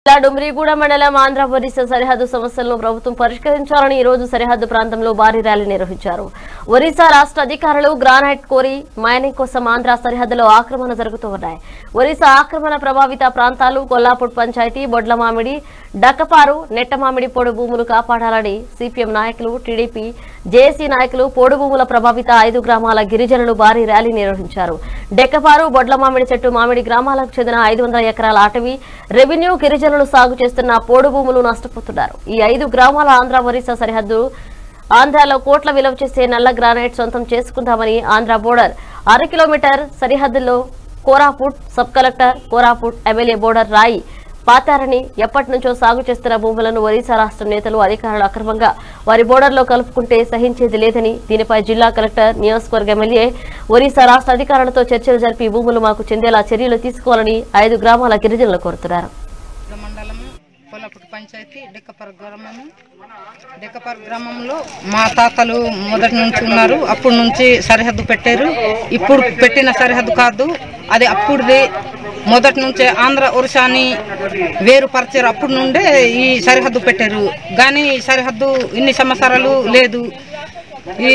జిల్లా డుమ్రిగూడ మండలం ఆంధ్ర ఒరిస్సా సరిహద్దు సమస్యలను ప్రభుత్వం పరిష్కరించాలని ఈ రోజు సరిహద్దు ప్రాంతంలో భారీ ర్యాలీ నిర్వహించారు ఒరిస్సా రాష్ట్ర అధికారులు గ్రానైట్ కోరి మైనింగ్ కోసం ఆంధ్ర సరిహద్దులో ఆక్రమణ జరుగుతూ ఉన్నాయి ఒరిస్సా ఆక్రమణ ప్రభావిత ప్రాంతాలు కొల్లాపూర్ పంచాయతీ బొడ్లమామిడి డక్కపారు నెట్టమామిడి పొడు భూములు కాపాడాలని సిపిఎం నాయకులు టీడీపీ జేఏసీ నాయకులు పోడు భూముల ప్రభావిత ఐదు గ్రామాల గిరిజనులు భారీ ర్యాలీ నిర్వహించారు డెక్కపారు బొడ్ల మామిడి చెట్టు మామిడి గ్రామాలకు చెందిన ఐదు వందల ఎకరాల అటవీ రెవెన్యూ గిరిజనులు సాగు చేస్తున్న పోడు భూములు నష్టపోతున్నారు ఈ ఐదు గ్రామాల ఆంధ్ర ఒరిస్సా సరిహద్దు ఆంధ్రాలో కోట్ల విలువ చేసే నల్ల గ్రానైట్ సొంతం చేసుకుంటామని ఆంధ్ర బోర్డర్ అర కిలోమీటర్ సరిహద్దుల్లో Koraput sub collector Koraput MLA border రాయి పాతారని ఎప్పటి నుంచో సాగు చేస్తున్న భూములను ఒరిస్సా రాష్ట్ర నేతలు అధికారులు అక్రమంగా వారి బోర్డర్లో కలుపుకుంటే సహించేది లేదని దీనిపై జిల్లా కలెక్టర్ నియోజకవర్గ ఎమ్మెల్యే ఒరిస్సా రాష్ట్ర అధికారులతో చర్చలు జరిపి ఈ భూములు మాకు చెందేలా చర్యలు తీసుకోవాలని ఐదు గ్రామాల గిరిజనులు కోరుతున్నారు మండలము కొల్లపుట్టు పంచాయతీ డెక్కపర గ్రామము డెక్కపర గ్రామంలో మా తాతలు మొదటి నుంచి ఉన్నారు అప్పటి నుంచి సరిహద్దు పెట్టారు ఇప్పుడు పెట్టిన సరిహద్దు కాదు అది అప్పుడుది మొదటి నుంచే ఆంధ్ర ఒరిస్సాని వేరుపరిచారు అప్పటి నుండే ఈ సరిహద్దు పెట్టారు కానీ ఈ సరిహద్దు ఇన్ని సంవత్సరాలు లేదు ఈ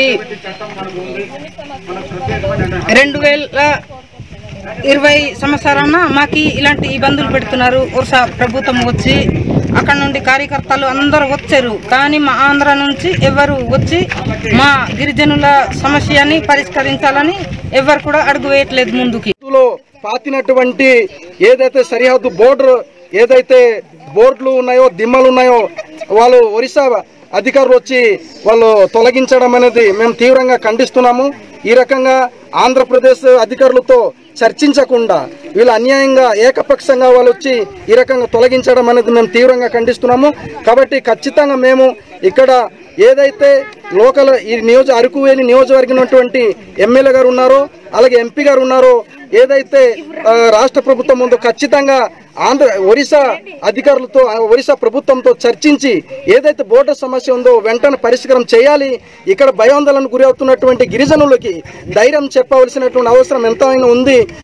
రెండు వేల ఇరవై సంవత్సరాన మాకు ఇలాంటి ఇబ్బందులు పెడుతున్నారు ఒరిసా ప్రభుత్వం వచ్చి అక్కడ నుండి కార్యకర్తలు అందరూ వచ్చారు కానీ మా ఆంధ్ర నుంచి ఎవరు వచ్చి మా గిరిజనుల సమస్యని పరిష్కరించాలని ఎవరు కూడా అడుగు వేయట్లేదు ముందుకి లో పాతినటువంటి ఏదైతే సరిహద్దు బోర్డర్ ఏదైతే బోర్డులు ఉన్నాయో దిమ్మలు ఉన్నాయో వాళ్ళు ఒరిస్సా అధికారులు వచ్చి వాళ్ళు తొలగించడం అనేది మేము తీవ్రంగా ఖండిస్తున్నాము ఈ రకంగా ఆంధ్రప్రదేశ్ అధికారులతో చర్చించకుండా వీళ్ళు అన్యాయంగా ఏకపక్షంగా వాళ్ళు వచ్చి ఈ రకంగా తొలగించడం అనేది మేము తీవ్రంగా ఖండిస్తున్నాము కాబట్టి ఖచ్చితంగా మేము ఇక్కడ ఏదైతే లోకల్ ఈ నియోజ అరకువేలి నియోజకవర్గం ఉన్నటువంటి ఎమ్మెల్యే గారు ఉన్నారో అలాగే ఎంపీ గారు ఉన్నారో ఏదైతే ఆ, రాష్ట్ర ప్రభుత్వం ఉందో ఖచ్చితంగా ఆంధ్ర ఒరిస్సా అధికారులతో ఆ, ఒరిస్సా ప్రభుత్వంతో చర్చించి ఏదైతే బోర్డర్ సమస్య ఉందో వెంటనే పరిష్కారం చేయాలి ఇక్కడ భయాందోళనకు గురి అవుతున్నటువంటి గిరిజనులకి ధైర్యం చెప్పవలసినటువంటి అవసరం ఎంతైనా ఉంది